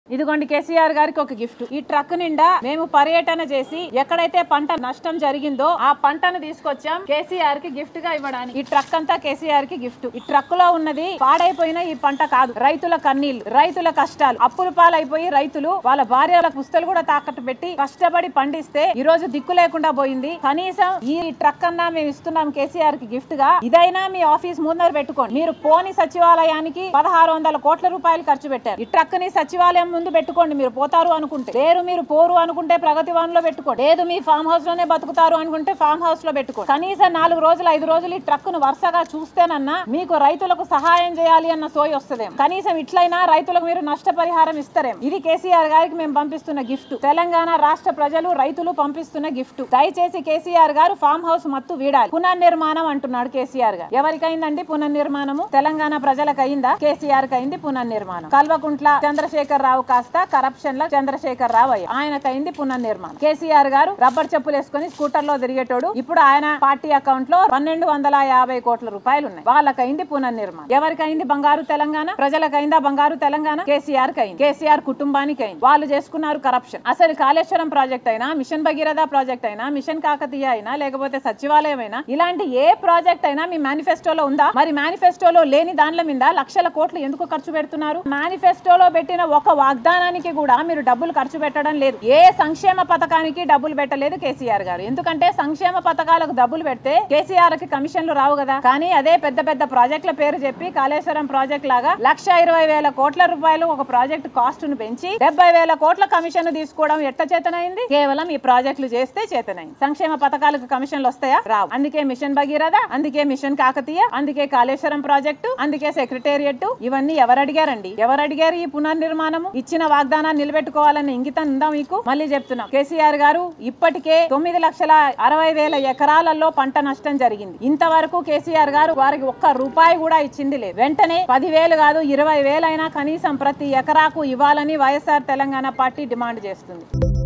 ఇదిగోండి కేసీఆర్ గారికి ఒక గిఫ్ట్ ఈ ట్రక్ నిండా మేము పర్యటన చేసి ఎక్కడైతే పంట నష్టం జరిగిందో ఆ పంటను తీసుకొచ్చాం కేసీఆర్ కి గిఫ్ట్ గా ఇవ్వడానికి ఈ ట్రక్ అంతా కేసీఆర్ కి గిఫ్ట్ ఈ ట్రక్ లో ఉన్నది పాడైపోయిన ఈ పంట కాదు రైతుల కన్నీళ్లు రైతుల కష్టాలు అప్పుల పాలైపోయి రైతులు వాళ్ళ భార్యల పుస్తలు కూడా తాకట్టు పెట్టి కష్టపడి పండిస్తే ఈ రోజు దిక్కు లేకుండా పోయింది కనీసం ఈ ట్రక్ అన్నా మేము ఇస్తున్నాం కేసీఆర్ కి గిఫ్ట్ గా ఇదైనా మీ ఆఫీస్ ముందర పెట్టుకోండి మీరు పోని సచివాలయానికి పదహారు వందల కోట్ల రూపాయలు ఖర్చు పెట్టారు ఈ ట్రక్ ని సచివాలయం ముందు పెట్టుకోండి మీరు పోతారు అనుకుంటే లేరు మీరు పోరు అనుకుంటే ప్రగతి వన్ లో పెట్టుకోండి లేదు మీ ఫామ్ హౌస్ లోనే బతుకుతారు అనుకుంటే ఫామ్ హౌస్ లో పెట్టుకోండి కనీసం నాలుగు రోజులు ఐదు రోజులు ఈ ట్రక్ ను వరుసగా చూస్తేనన్నా మీకు రైతులకు సహాయం చేయాలి అన్న సోయి వస్తుందేమో కనీసం ఇట్లయినా రైతులకు మీరు నష్టపరిహారం ఇస్తారేమో ఇది కేసీఆర్ గారికి మేము పంపిస్తున్న గిఫ్ట్ తెలంగాణ రాష్ట్ర ప్రజలు రైతులు పంపిస్తున్న గిఫ్ట్ దయచేసి కేసీఆర్ గారు ఫామ్ హౌస్ మత్తు వీడాలి పునర్నిర్మాణం అంటున్నాడు కేసీఆర్ గారు ఎవరికైందండి పునర్నిర్మాణము తెలంగాణ ప్రజలకు అయిందా కేసీఆర్ కి అయింది పునర్నిర్మాణం కల్వకుంట్ల చంద్రశేఖర్ రావు కాస్త కరప్షన్ లో చంద్రశేఖర్ రావు అయ్యి ఆయనకైంది పునర్నిర్మాణం కేసీఆర్ గారు రబ్బర్ చెప్పులు వేసుకుని స్కూటర్ లో తిరిగేటోడు ఇప్పుడు ఆయన పార్టీ అకౌంట్ లో పన్నెండు వందల యాభై కోట్ల రూపాయలు ఉన్నాయి వాళ్ళకైంది పునర్నిర్మాణం ఎవరికైంది బంగారు తెలంగాణ ప్రజలకైందా బంగారు తెలంగాణ కేసీఆర్ కి అయింది కేసీఆర్ కుటుంబానికి అయింది వాళ్ళు చేసుకున్నారు కరప్షన్ అసలు కాళేశ్వరం ప్రాజెక్ట్ అయినా మిషన్ భగీరథ ప్రాజెక్ట్ అయినా మిషన్ కాకతీయ అయినా లేకపోతే సచివాలయం అయినా ఇలాంటి ఏ ప్రాజెక్ట్ అయినా మీ మేనిఫెస్టోలో ఉందా మరి మేనిఫెస్టోలో లేని దానిల మీద లక్షల కోట్లు ఎందుకు ఖర్చు పెడుతున్నారు మేనిఫెస్టోలో పెట్టిన ఒక వాగ్దానానికి కూడా మీరు డబ్బులు ఖర్చు పెట్టడం లేదు ఏ సంక్షేమ పథకానికి డబ్బులు పెట్టలేదు కేసీఆర్ గారు ఎందుకంటే సంక్షేమ పథకాలకు డబ్బులు పెడితే కేసీఆర్ కి కమిషన్లు రావు కదా కానీ అదే పెద్ద పెద్ద ప్రాజెక్టుల పేరు చెప్పి కాళేశ్వరం ప్రాజెక్ట్ లాగా లక్ష ఇరవై వేల కోట్ల రూపాయలు ఒక ప్రాజెక్ట్ కాస్ట్ ను పెంచి డెబ్బై వేల కోట్ల కమిషన్ తీసుకోవడం ఎట్ట చేతనైంది కేవలం ఈ ప్రాజెక్టులు చేస్తే చేతనైంది సంక్షేమ పథకాలకు కమిషన్లు వస్తాయా రావు అందుకే మిషన్ భగీరథ అందుకే మిషన్ కాకతీయ అందుకే కాళేశ్వరం ప్రాజెక్టు అందుకే సెక్రటేరియట్ ఇవన్నీ ఎవరు అడిగారండి ఎవరు అడిగారు ఈ పునర్నిర్మాణము ఇచ్చిన వాగ్దానాన్ని నిలబెట్టుకోవాలన్న ఇంగితం ఉందా మీకు మళ్ళీ చెప్తున్నాం కేసీఆర్ గారు ఇప్పటికే తొమ్మిది లక్షల అరవై వేల ఎకరాలలో పంట నష్టం జరిగింది ఇంతవరకు కేసీఆర్ గారు వారికి ఒక్క రూపాయి కూడా ఇచ్చింది లేదు వెంటనే పదివేలు కాదు ఇరవై వేలైనా కనీసం ప్రతి ఎకరాకు ఇవ్వాలని వైఎస్ఆర్ తెలంగాణ పార్టీ డిమాండ్ చేస్తుంది